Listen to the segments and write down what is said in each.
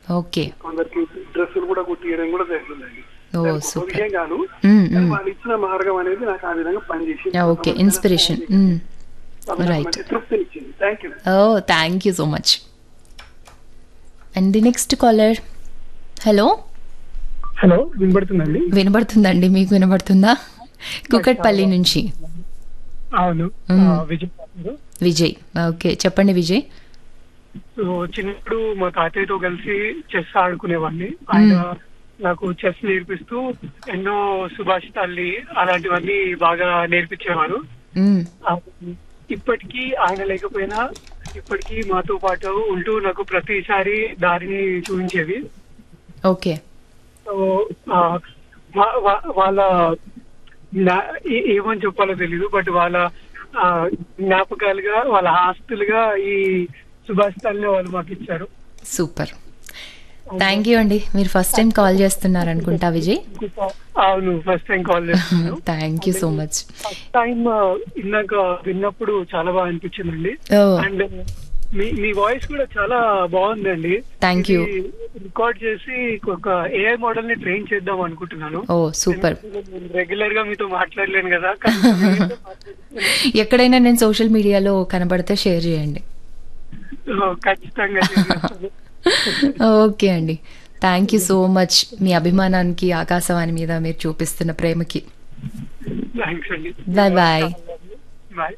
Okay కొందరికి డ్రెస్సులు కూడా కుట్టియడం కూడా జరుగుతుందండి ఓ దానికి గొప్ప సూపర్ విషయం కాదు మ్మ్, కానీ మ్మ్. వాళ్ళు ఇచ్చిన మార్గం అనేది నాకు ఆ విధంగా పనిచేసింది ఓకే ఇన్స్పిరేషన్ మ్మ్. నాకు రైట్ మంచి తృప్తినిచ్చింది thank you oh thank you so much and the next caller hello hello వినబడుతుందండి వినబడుతుందండి మీకు వినబడుతుందా కుకట్పల్లి నుంచి అవును మ్మ్. ఆ, విజయ్ గారు. విజయ్ ఓకే చెప్పండి విజయ్ సో చిన్నప్పుడు మా తాతయ్యతో కలిసి చెస్ ఆడుకునేవాడిని ఆయన నాకు చెస్ నేర్పిస్తూ ఎన్నో సుభాషితాల్ని అలాంటివన్నీ బాగా నేర్పించేవారు మ్మ్. ఆ, ఇప్పటికీ ఆయన లేకపోయినా ఇప్పటికీ మాతో పాటు ఉంటూ నాకు ప్రతిసారి దారిని చూపించేవి ఓకే సో ఆ, వా- వా- వాళ్ళ నా- ఏ- ఏమని చెప్పాలో తెలీదు బట్ వాళ్ళ ఆ, జ్ఞాపకాలుగా వాళ్ళ ఆస్తులుగా ఈ సుభాషితాలని వాళ్ళు మాకు ఇచ్చారు సూపర్ థ్యాంక్ యూ అండి మీరు ఫస్ట్ టైం కాల్ చేస్తున్నారు అనుకుంటా విజయ్ అవును ఫస్ట్ టైం కాల్ చేస్తున్నాను thank you so much first time ఇందాక విన్నప్పుడు చాలా బాగా అనిపించిందండి ఓ అండ్ మీ మీ వాయిస్ కూడా చాలా బాగుందండి Thank you. రికార్డ్ చేసి ఒక ఏఐ మోడల్ ని ట్రైన్ చేద్దాం అనుకుంటున్నాను ఓ సూపర్ రెగ్యులర్ గా మీతో మాట్లాడలేను కదా కానీ మీతో మాట్లాడుతున్నాను. ఎక్కడైనా నేను సోషల్ మీడియాలో కనబడితే షేర్ చేయండి ఓ, ఖచ్చితంగా చేసేస్తాను. ఓకే అండి థ్యాంక్ యూ సో మచ్ మీ అభిమానానికి ఆకాశవాణి మీద మీరు చూపిస్తున్న ప్రేమకి థ్యాంక్స్ అండి bye bye bye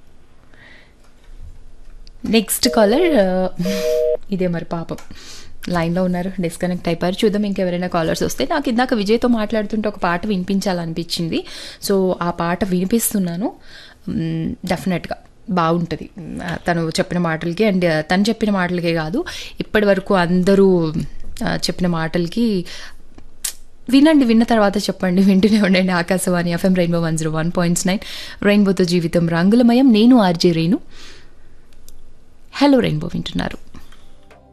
next caller ఇదే మరి పాపం లైన్లో ఉన్నారు డిస్కనెక్ట్ అయిపోయారు చూద్దాం ఇంకెవరైనా కాలర్స్ వస్తే నాకు ఇందాక విజయ్తో మాట్లాడుతుంటే ఒక పాట వినిపించాలనిపించింది సో ఆ పాట వినిపిస్తున్నాను డెఫినెట్గా బాగుంటుంది మ్, తను చెప్పిన మాటలకి అండ్ తను చెప్పిన మాటలకే కాదు ఇప్పటి వరకు అందరూ ఆ, చెప్పిన మాటలకి వినండి విన్న తర్వాత చెప్పండి వింటూనే ఉండండి Akashvani FM rainbow one zero one points nine రెయిన్బోతో జీవితం రంగులమయం నేను ఆర్జే రేణు హలో రెయిన్బో వింటున్నారు